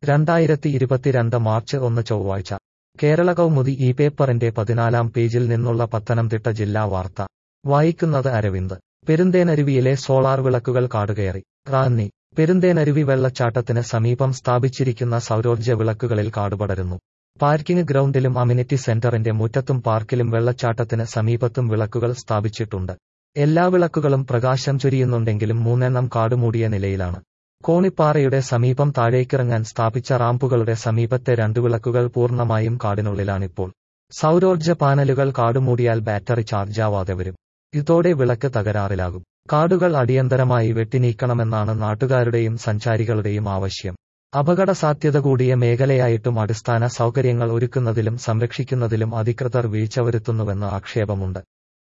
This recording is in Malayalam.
രണ്ടായിരത്തി ഇരുപത്തിരണ്ട് മാർച്ച് ഒന്ന് ചൊവ്വാഴ്ച കേരള കൗമുദി ഈ പേപ്പറിന്റെ പതിനാലാം പേജിൽ നിന്നുള്ള പത്തനംതിട്ട ജില്ലാ വാർത്ത വായിക്കുന്നത് അരവിന്ദ് പെരുന്തേനരുവിയിലെ സോളാർ വിളക്കുകൾ കാടുകയറി റാന്നി പെരുന്തേനരുവി വെള്ളച്ചാട്ടത്തിന് സമീപം സ്ഥാപിച്ചിരിക്കുന്ന സൗരോർജ്ജ വിളക്കുകളിൽ കാടുപടരുന്നു പാർക്കിംഗ് ഗ്രൗണ്ടിലും അമ്യൂണിറ്റി സെന്ററിന്റെ മുറ്റത്തും പാർക്കിലും വെള്ളച്ചാട്ടത്തിന് സമീപത്തും വിളക്കുകൾ സ്ഥാപിച്ചിട്ടുണ്ട് എല്ലാ വിളക്കുകളും പ്രകാശം ചൊരിയുന്നുണ്ടെങ്കിലും മൂന്നെണ്ണം കാടുമൂടിയ നിലയിലാണ് കോണിപ്പാറയുടെ സമീപം താഴേക്കിറങ്ങാൻ സ്ഥാപിച്ച റാമ്പുകളുടെ സമീപത്തെ രണ്ട് വിളക്കുകൾ പൂർണ്ണമായും കാടിനുള്ളിലാണിപ്പോൾ സൗരോർജ്ജ പാനലുകൾ കാടുമൂടിയാൽ ബാറ്ററി ചാർജാവാതെ വരും ഇതോടെ വിളക്ക് തകരാറിലാകും കാടുകൾ അടിയന്തരമായി വെട്ടിനീക്കണമെന്നാണ് നാട്ടുകാരുടെയും സഞ്ചാരികളുടെയും ആവശ്യം അപകട സാധ്യത കൂടിയ മേഖലയായിട്ടും അടിസ്ഥാന സൗകര്യങ്ങൾ ഒരുക്കുന്നതിലും സംരക്ഷിക്കുന്നതിലും അധികൃതർ വീഴ്ച വരുത്തുന്നുവെന്ന് ആക്ഷേപമുണ്ട്